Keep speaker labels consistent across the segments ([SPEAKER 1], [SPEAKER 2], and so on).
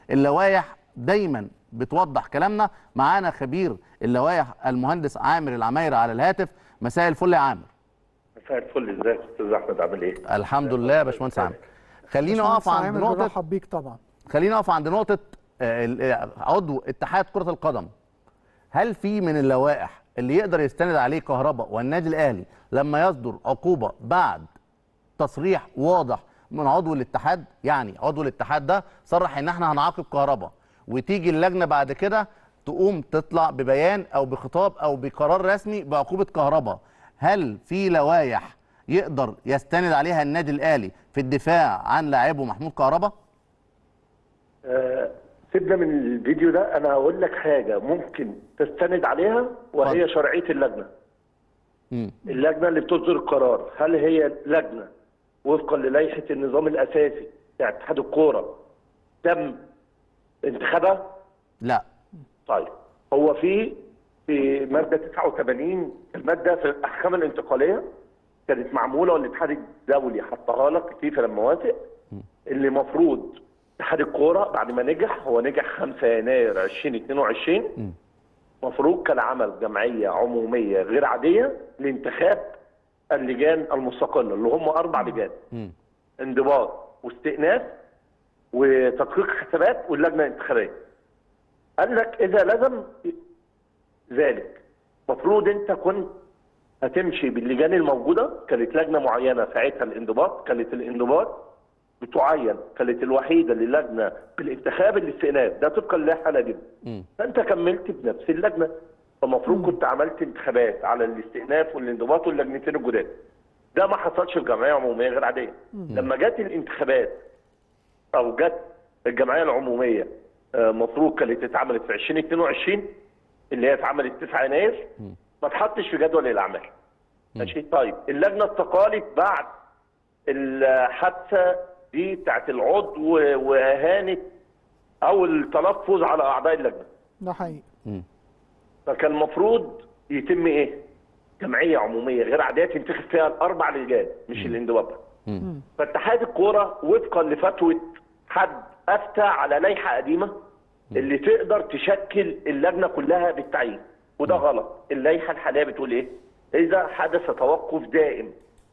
[SPEAKER 1] اللوائح دايما بتوضح كلامنا معانا خبير اللوائح المهندس عامر العمايرة على الهاتف مساء الفل يا عامر
[SPEAKER 2] مساء الفل ازيك يا استاذ احمد عامل ايه؟
[SPEAKER 1] الحمد لله يا باشمهندس عامر خليني اقف عند
[SPEAKER 3] عامر
[SPEAKER 1] نقطه
[SPEAKER 3] بنرحب بيك طبعا
[SPEAKER 1] خلينا نقف عند نقطة آه، ال- آه، عضو اتحاد كرة القدم هل في من اللوائح اللي يقدر يستند عليه كهرباء والنادي الأهلي لما يصدر عقوبة بعد تصريح واضح من عضو الاتحاد يعني عضو الاتحاد ده صرح ان احنا هنعاقب كهرباء وتيجي اللجنة بعد كده تقوم تطلع ببيان او بخطاب او بقرار رسمي بعقوبة كهرباء هل في لوائح يقدر يستند عليها النادي الأهلي في الدفاع عن لاعبه محمود كهرباء؟
[SPEAKER 2] آه سيبنا من الفيديو ده انا هقول لك حاجه ممكن تستند عليها وهي
[SPEAKER 1] اتفضل.
[SPEAKER 2] شرعيه اللجنه
[SPEAKER 1] مم.
[SPEAKER 2] اللجنه اللي بتصدر القرار هل هي لجنه وفقا للائحه النظام الاساسي بتاع اتحاد الكوره تم انتخابها
[SPEAKER 1] لا
[SPEAKER 2] طيب هو في في ماده 89 الماده في الاحكام الانتقاليه كانت معموله والاتحاد الدولي حطها لك فيفا لما وافق اللي المفروض اتحاد الكوره بعد ما نجح هو نجح 5 يناير 2022 مفروض كان عمل جمعيه عموميه غير عاديه لانتخاب اللجان المستقله اللي هم اربع لجان
[SPEAKER 1] مم.
[SPEAKER 2] انضباط واستئناف وتدقيق حسابات واللجنه الانتخابيه. قال لك اذا لزم ذلك مفروض انت كنت هتمشي باللجان الموجوده كانت لجنه معينه ساعتها الانضباط كانت الانضباط بتعين كانت الوحيده اللي لجنه بالانتخاب الاستئناف ده طبقا للائحه القديمه.
[SPEAKER 1] مم.
[SPEAKER 2] فانت كملت بنفس اللجنه فالمفروض كنت عملت انتخابات على الاستئناف والانضباط واللجنتين الجداد. ده ما حصلش في جمعيه عموميه غير عاديه. لما جت الانتخابات او جت الجمعيه العموميه آه، مفروض كانت اتعملت في 2022 اللي هي اتعملت 9 يناير ما اتحطش في جدول الاعمال. ماشي طيب اللجنه استقالت بعد الحادثه دي بتاعت العضو واهانه او التلفظ على اعضاء اللجنه.
[SPEAKER 3] ده حقيقي
[SPEAKER 2] فكان المفروض يتم ايه؟ جمعيه عموميه غير عاديه تنتخب فيها الاربع لجان مش الانضباط. فاتحاد الكوره وفقا لفتوى حد افتى على لائحه قديمه اللي تقدر تشكل اللجنه كلها بالتعيين وده غلط اللائحه الحاليه بتقول ايه؟ اذا حدث توقف دائم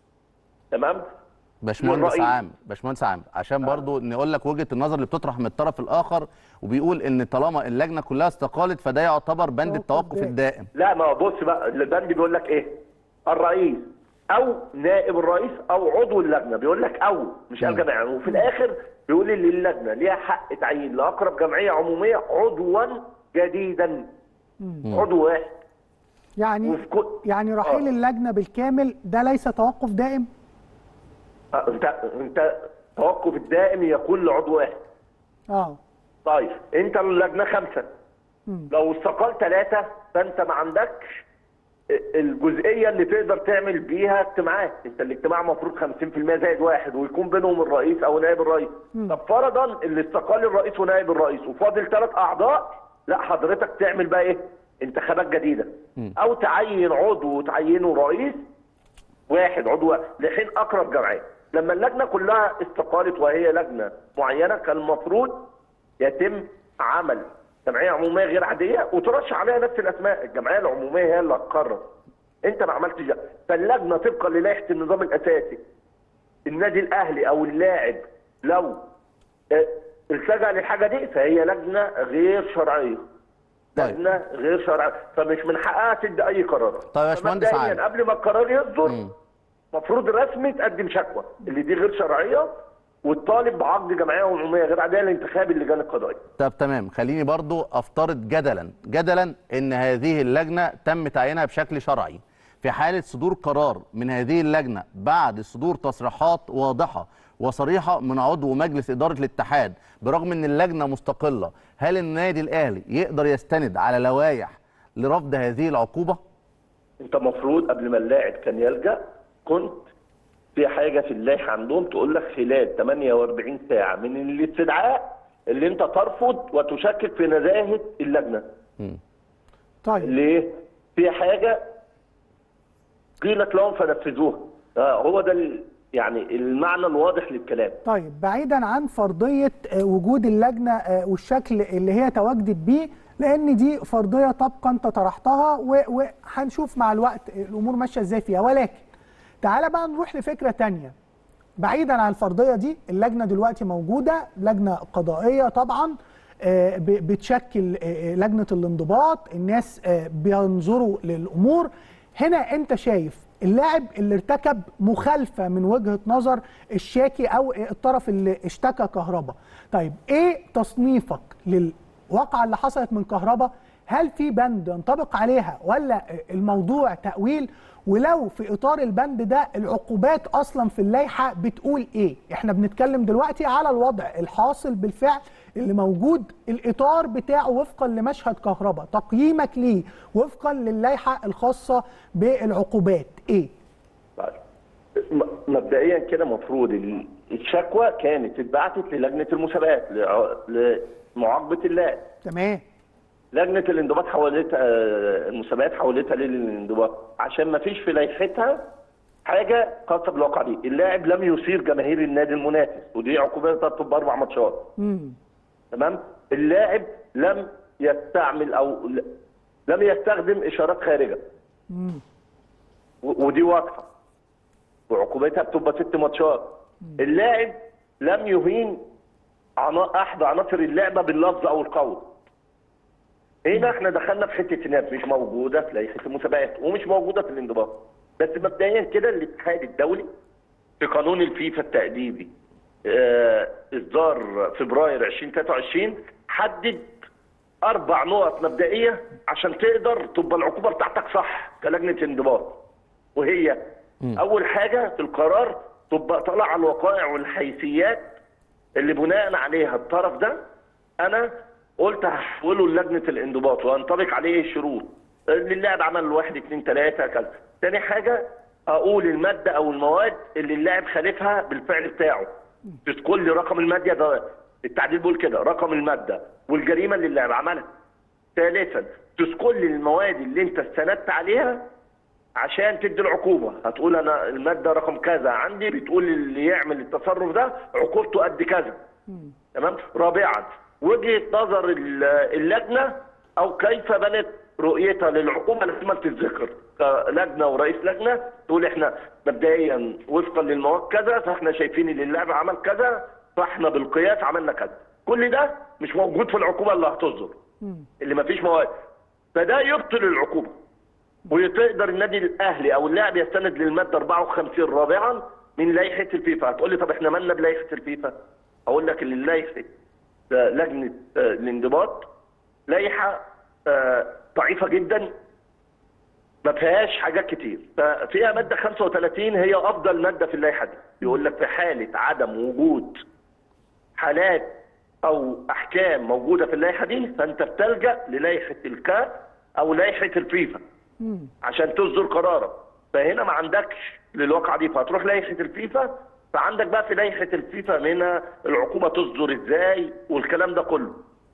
[SPEAKER 2] تمام؟
[SPEAKER 1] باشمهندس
[SPEAKER 2] والرأي-
[SPEAKER 1] عام باشمهندس عام عشان برضو نقول لك وجهه النظر اللي بتطرح من الطرف الاخر وبيقول ان طالما اللجنه كلها استقالت فده يعتبر بند
[SPEAKER 3] توقف
[SPEAKER 1] التوقف
[SPEAKER 3] دائم.
[SPEAKER 1] الدائم
[SPEAKER 2] لا ما هو بص بقى البند بيقول لك ايه؟ الرئيس او نائب الرئيس او عضو اللجنه بيقول لك او مش قال جماعه وفي الاخر بيقول ان اللجنه ليها حق تعيين لاقرب جمعيه عموميه عضوا جديدا عضو واحد
[SPEAKER 3] يعني
[SPEAKER 2] وفي كل
[SPEAKER 3] يعني رحيل
[SPEAKER 2] آه.
[SPEAKER 3] اللجنه بالكامل ده ليس توقف دائم
[SPEAKER 2] آه، انت انت توقف الدائم يكون لعضو واحد
[SPEAKER 3] اه
[SPEAKER 2] طيب انت اللجنه خمسه لو استقال ثلاثه فانت ما عندكش الجزئيه اللي تقدر تعمل بيها اجتماعات انت الاجتماع المفروض 50% زائد واحد ويكون بينهم الرئيس او نائب الرئيس طب فرضا اللي استقال الرئيس ونائب الرئيس وفاضل ثلاث اعضاء لا حضرتك تعمل بقى ايه انتخابات جديده او تعين عضو وتعينه رئيس واحد عضو واحد لحين اقرب جمعيه لما اللجنه كلها استقالت وهي لجنه معينه كان المفروض يتم عمل جمعيه عموميه غير عاديه وترشح عليها نفس الاسماء الجمعيه العموميه هي اللي هتقرر انت ما عملتش ده فاللجنه طبقا للائحه النظام الاساسي النادي الاهلي او اللاعب لو اه، التجا للحاجه دي فهي لجنه غير شرعيه
[SPEAKER 1] طيب.
[SPEAKER 2] لجنه غير شرعيه فمش من حقها تدي اي قرار
[SPEAKER 1] طيب يا باشمهندس
[SPEAKER 2] فمبدئياً
[SPEAKER 1] عادل.
[SPEAKER 2] قبل ما القرار يصدر المفروض رسمي تقدم شكوى اللي دي غير شرعيه والطالب بعقد جمعيه عموميه غير عاديه لانتخاب اللجان القضائيه
[SPEAKER 1] طب تمام خليني برضو افترض جدلا جدلا ان هذه اللجنه تم تعيينها بشكل شرعي في حاله صدور قرار من هذه اللجنه بعد صدور تصريحات واضحه وصريحه من عضو مجلس اداره الاتحاد برغم ان اللجنه مستقله هل النادي الاهلي يقدر يستند على لوائح لرفض هذه العقوبه
[SPEAKER 2] انت المفروض قبل ما اللاعب كان يلجا كنت في حاجه في اللائحه عندهم تقول لك خلال 48 ساعه من الاستدعاء اللي انت ترفض وتشكك في نزاهه اللجنه
[SPEAKER 3] طيب
[SPEAKER 2] ليه؟ في حاجه قيلت لهم فنفذوها آه هو ده ال- يعني المعنى الواضح للكلام
[SPEAKER 3] طيب بعيدا عن فرضيه آه، وجود اللجنه آه، والشكل اللي هي تواجدت بيه لان دي فرضيه طبقا انت طرحتها و- وهنشوف مع الوقت الامور ماشيه ازاي فيها ولكن تعالى بقى نروح لفكره تانية بعيدا عن الفرضيه دي اللجنه دلوقتي موجوده لجنه قضائيه طبعا آه، ب- بتشكل آه، آه، لجنه الانضباط الناس آه، بينظروا للامور هنا انت شايف اللاعب اللي ارتكب مخالفه من وجهه نظر الشاكي او الطرف اللي اشتكى كهربا طيب ايه تصنيفك للواقعه اللي حصلت من كهربا هل في بند ينطبق عليها ولا الموضوع تأويل ولو في إطار البند ده العقوبات أصلا في اللائحة بتقول إيه إحنا بنتكلم دلوقتي على الوضع الحاصل بالفعل اللي موجود الإطار بتاعه وفقا لمشهد كهرباء تقييمك ليه وفقا للائحة الخاصة بالعقوبات إيه
[SPEAKER 2] طيب. م- مبدئيا كده المفروض ال- الشكوى كانت اتبعتت للجنه المسابقات لع- لمعاقبه اللاعب
[SPEAKER 3] تمام
[SPEAKER 2] لجنه الانضباط حولتها آه، المسابقات حولتها للانضباط عشان ما فيش في لائحتها حاجه خاصه بالواقعه دي اللاعب لم يثير جماهير النادي المنافس ودي عقوبتها بتبقى اربع ماتشات
[SPEAKER 3] مم.
[SPEAKER 2] تمام اللاعب لم يستعمل او ل- لم يستخدم اشارات خارجه
[SPEAKER 3] مم.
[SPEAKER 2] و- ودي واضحه وعقوبتها بتبقى ست ماتشات اللاعب لم يهين عنا- احد عناصر اللعبه باللفظ او القول هنا احنا دخلنا في حته ناس مش موجوده في لائحه المسابقات ومش موجوده في الانضباط بس مبدئيا كده الاتحاد الدولي في قانون الفيفا التأديبي آه، اصدار فبراير 2023 حدد اربع نقط مبدئيه عشان تقدر تبقى العقوبه بتاعتك صح كلجنه انضباط وهي اول حاجه في القرار تبقى طالع على الوقائع والحيثيات اللي بناء عليها الطرف ده انا قلت هحوله للجنه الانضباط وينطبق عليه الشروط اللي اللاعب عمل واحد اثنين ثلاثه كذا تاني حاجه اقول الماده او المواد اللي اللاعب خالفها بالفعل بتاعه تذكر لي رقم الماده ده التعديل بيقول كده رقم الماده والجريمه اللي اللاعب عملها ثالثا تذكر لي المواد اللي انت استندت عليها عشان تدي العقوبه هتقول انا الماده رقم كذا عندي بتقول اللي يعمل التصرف ده عقوبته قد كذا تمام رابعا وجهه نظر ال- اللجنه او كيف بنت رؤيتها للعقوبه لازم تتذكر كلجنه ورئيس لجنه تقول احنا مبدئيا وفقا للمواد كذا فاحنا شايفين ان اللاعب عمل كذا فاحنا بالقياس عملنا كذا كل ده مش موجود في العقوبه اللي هتصدر اللي مفيش مواد فده يبطل العقوبه وتقدر النادي الاهلي او اللاعب يستند للماده 54 رابعا من لائحه الفيفا هتقول لي طب احنا مالنا بلائحه الفيفا اقول لك ان لائحه آه، لجنه آه، الانضباط لائحه آه، ضعيفه جدا ما فيهاش حاجات كتير ففيها ماده 35 هي افضل ماده في اللائحه دي يقول لك في حاله عدم وجود حالات او احكام موجوده في اللائحه دي فانت بتلجا للائحه الكاف او لائحه الفيفا عشان تصدر قرارك فهنا ما عندكش للواقعه دي فهتروح لائحه الفيفا فعندك بقى في لائحه الفيفا منها العقوبه تصدر ازاي والكلام ده كله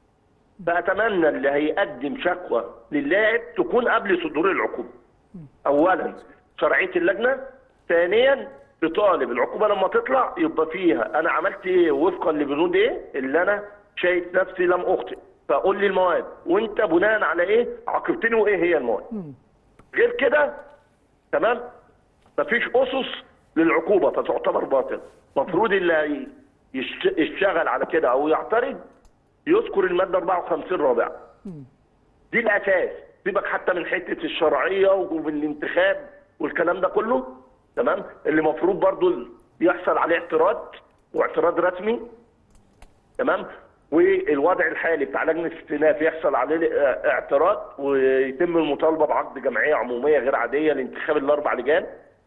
[SPEAKER 2] فاتمنى اللي هيقدم شكوى للاعب تكون قبل صدور العقوبه اولا شرعيه اللجنه ثانيا بطالب العقوبه لما تطلع يبقى فيها انا عملت ايه وفقا لبنود ايه اللي انا شايف نفسي لم اخطئ فقول لي المواد وانت بناء على ايه عاقبتني وايه هي المواد غير كده تمام مفيش اسس للعقوبه فتعتبر باطل المفروض اللي يشت- يشتغل على كده او يعترض يذكر الماده 54 رابع دي الاساس سيبك حتى من حته الشرعيه والانتخاب والكلام ده كله تمام اللي المفروض برضو يحصل عليه اعتراض واعتراض رسمي تمام والوضع الحالي بتاع لجنه الاستئناف يحصل عليه اه، اعتراض ويتم المطالبه بعقد جمعيه عموميه غير عاديه لانتخاب الاربع لجان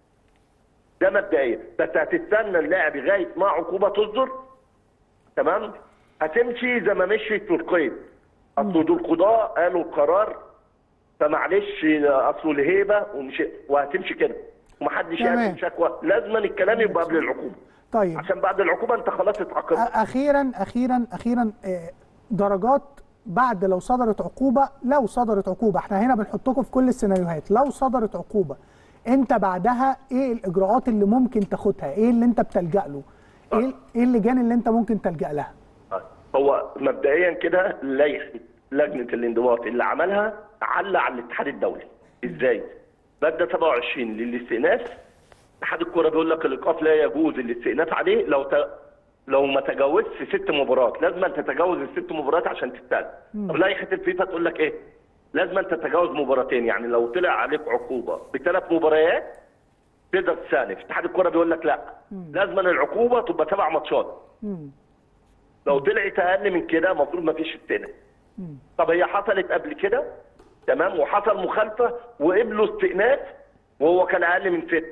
[SPEAKER 2] ده مبدئيا بس هتستنى اللاعب لغايه ما عقوبه تصدر تمام هتمشي زي ما مشيت في القيد اصل دول القضاء قالوا القرار فمعلش اصله الهيبه ومش وهتمشي كده ومحدش
[SPEAKER 3] تمام.
[SPEAKER 2] يقدم شكوى لازما الكلام يبقى قبل العقوبه
[SPEAKER 3] طيب
[SPEAKER 2] عشان بعد العقوبه انت خلاص اتعاقبت
[SPEAKER 3] أ- اخيرا اخيرا اخيرا آه، درجات بعد لو صدرت عقوبه لو صدرت عقوبه احنا هنا بنحطكم في كل السيناريوهات لو صدرت عقوبه انت بعدها ايه الاجراءات اللي ممكن تاخدها ايه اللي انت بتلجا له ايه ايه اللجان اللي انت ممكن تلجا لها
[SPEAKER 2] هو مبدئيا كده لائحه لجنه الانضباط اللي عملها علق على الاتحاد الدولي ازاي؟ ماده 27 للاستئناف اتحاد الكوره بيقول لك الايقاف لا يجوز الاستئناف عليه لو ت... لو ما تجاوزش ست مباريات لازم أن تتجاوز الست مباريات عشان تستأنف طب لائحه الفيفا تقول لك ايه؟ لازم أن تتجاوز مباراتين يعني لو طلع عليك عقوبه بثلاث مباريات تقدر تستأنف اتحاد الكوره بيقول لك لا لازم أن العقوبه تبقى سبع ماتشات لو طلعت اقل من كده المفروض ما فيش استئناف طب هي حصلت قبل كده تمام وحصل مخالفه وقبلوا استئناف وهو كان اقل من ست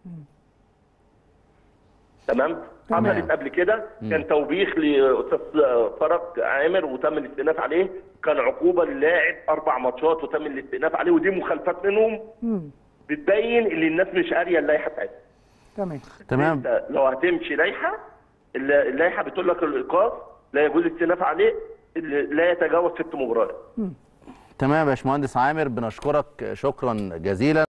[SPEAKER 2] تمام
[SPEAKER 1] تمام.
[SPEAKER 2] حصلت قبل كده كان توبيخ لاستاذ فرج عامر وتم الاستئناف عليه كان عقوبه للاعب اربع ماتشات وتم الاستئناف عليه ودي مخالفات منهم بتبين ان الناس مش قاريه اللائحه بتاعتها
[SPEAKER 3] تمام
[SPEAKER 1] تمام
[SPEAKER 2] انت لو هتمشي لائحه الل- اللائحه بتقول لك الايقاف لا يجوز الاستئناف عليه اللي لا يتجاوز ست مباريات
[SPEAKER 1] تمام يا باشمهندس عامر بنشكرك شكرا جزيلا